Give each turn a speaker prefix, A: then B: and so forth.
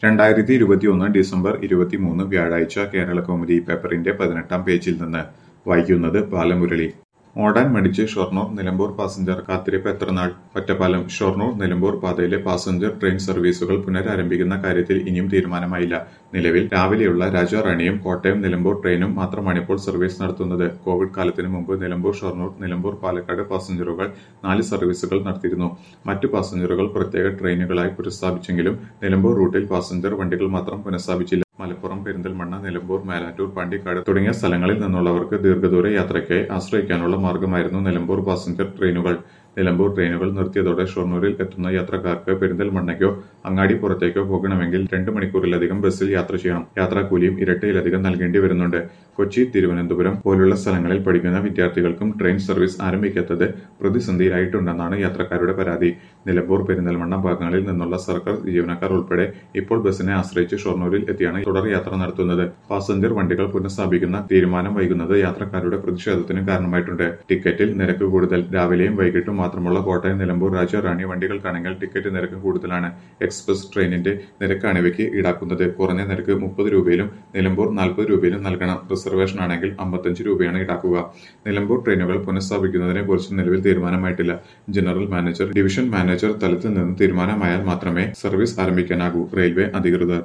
A: രണ്ടായിരത്തി ഇരുപത്തിയൊന്ന് ഡിസംബർ ഇരുപത്തിമൂന്ന് വ്യാഴാഴ്ച കേരളകൗമുദി പേപ്പറിന്റെ പതിനെട്ടാം പേജിൽ നിന്ന് വായിക്കുന്നത് ബാലമുരളി ഓടാൻ മടിച്ച് ഷൊർണൂർ നിലമ്പൂർ പാസഞ്ചർ കാത്തിരിപ്പ് എത്രനാൾ ഒറ്റപ്പാലം ഷൊർണൂർ നിലമ്പൂർ പാതയിലെ പാസഞ്ചർ ട്രെയിൻ സർവീസുകൾ പുനരാരംഭിക്കുന്ന കാര്യത്തിൽ ഇനിയും തീരുമാനമായില്ല നിലവിൽ രാവിലെയുള്ള രാജാറാണിയും കോട്ടയം നിലമ്പൂർ ട്രെയിനും മാത്രമാണിപ്പോൾ സർവീസ് നടത്തുന്നത് കോവിഡ് കാലത്തിന് മുമ്പ് നിലമ്പൂർ ഷൊർണൂർ നിലമ്പൂർ പാലക്കാട് പാസഞ്ചറുകൾ നാല് സർവീസുകൾ നടത്തിയിരുന്നു മറ്റു പാസഞ്ചറുകൾ പ്രത്യേക ട്രെയിനുകളായി പുനഃസ്ഥാപിച്ചെങ്കിലും നിലമ്പൂർ റൂട്ടിൽ പാസഞ്ചർ വണ്ടികൾ മാത്രം പുനഃസ്ഥാപിച്ചില്ല മലപ്പുറം പെരിന്തൽമണ്ണ നിലമ്പൂർ മേലാറ്റൂർ പാണ്ടിക്കാട് തുടങ്ങിയ സ്ഥലങ്ങളിൽ നിന്നുള്ളവർക്ക് ദീർഘദൂര യാത്രയ്ക്കായി ആശ്രയിക്കാനുള്ള മാർഗമായിരുന്നു നിലമ്പൂർ പാസഞ്ചർ ട്രെയിനുകൾ നിലമ്പൂർ ട്രെയിനുകൾ നിർത്തിയതോടെ ഷൊർണൂരിൽ എത്തുന്ന യാത്രക്കാർക്ക് പെരിന്തൽമണ്ണയ്ക്കോ അങ്ങാടിപ്പുറത്തേക്കോ പോകണമെങ്കിൽ രണ്ട് മണിക്കൂറിലധികം ബസ്സിൽ യാത്ര ചെയ്യണം യാത്രാക്കൂലിയും ഇരട്ടിയിലധികം നൽകേണ്ടി വരുന്നുണ്ട് കൊച്ചി തിരുവനന്തപുരം പോലുള്ള സ്ഥലങ്ങളിൽ പഠിക്കുന്ന വിദ്യാർത്ഥികൾക്കും ട്രെയിൻ സർവീസ് ആരംഭിക്കാത്തത് പ്രതിസന്ധിയിലായിട്ടുണ്ടെന്നാണ് യാത്രക്കാരുടെ പരാതി നിലമ്പൂർ പെരിന്തൽമണ്ണ ഭാഗങ്ങളിൽ നിന്നുള്ള സർക്കാർ ജീവനക്കാർ ഉൾപ്പെടെ ഇപ്പോൾ ബസ്സിനെ ആശ്രയിച്ച് ഷൊർണൂരിൽ എത്തിയാണ് തുടർ യാത്ര നടത്തുന്നത് പാസഞ്ചർ വണ്ടികൾ പുനഃസ്ഥാപിക്കുന്ന തീരുമാനം വൈകുന്നത് യാത്രക്കാരുടെ പ്രതിഷേധത്തിന് കാരണമായിട്ടുണ്ട് ടിക്കറ്റിൽ നിരക്ക് കൂടുതൽ രാവിലെയും വൈകിട്ടും മാത്രമുള്ള കോട്ടയം നിലമ്പൂർ രാജാറാണി വണ്ടികൾക്കാണെങ്കിൽ ടിക്കറ്റ് നിരക്ക് കൂടുതലാണ് എക്സ്പ്രസ് ട്രെയിനിന്റെ നിരക്കാണ് ഇവയ്ക്ക് ഈടാക്കുന്നത് കുറഞ്ഞ നിരക്ക് മുപ്പത് രൂപയിലും നിലമ്പൂർ നാൽപ്പത് രൂപയിലും നൽകണം റിസർവേഷൻ ആണെങ്കിൽ അമ്പത്തഞ്ച് രൂപയാണ് ഈടാക്കുക നിലമ്പൂർ ട്രെയിനുകൾ പുനഃസ്ഥാപിക്കുന്നതിനെ കുറിച്ച് നിലവിൽ തീരുമാനമായിട്ടില്ല ജനറൽ മാനേജർ ഡിവിഷൻ മാനേജർ തലത്തിൽ നിന്ന് തീരുമാനമായാൽ മാത്രമേ സർവീസ് ആരംഭിക്കാനാകൂ റെയിൽവേ അധികൃതർ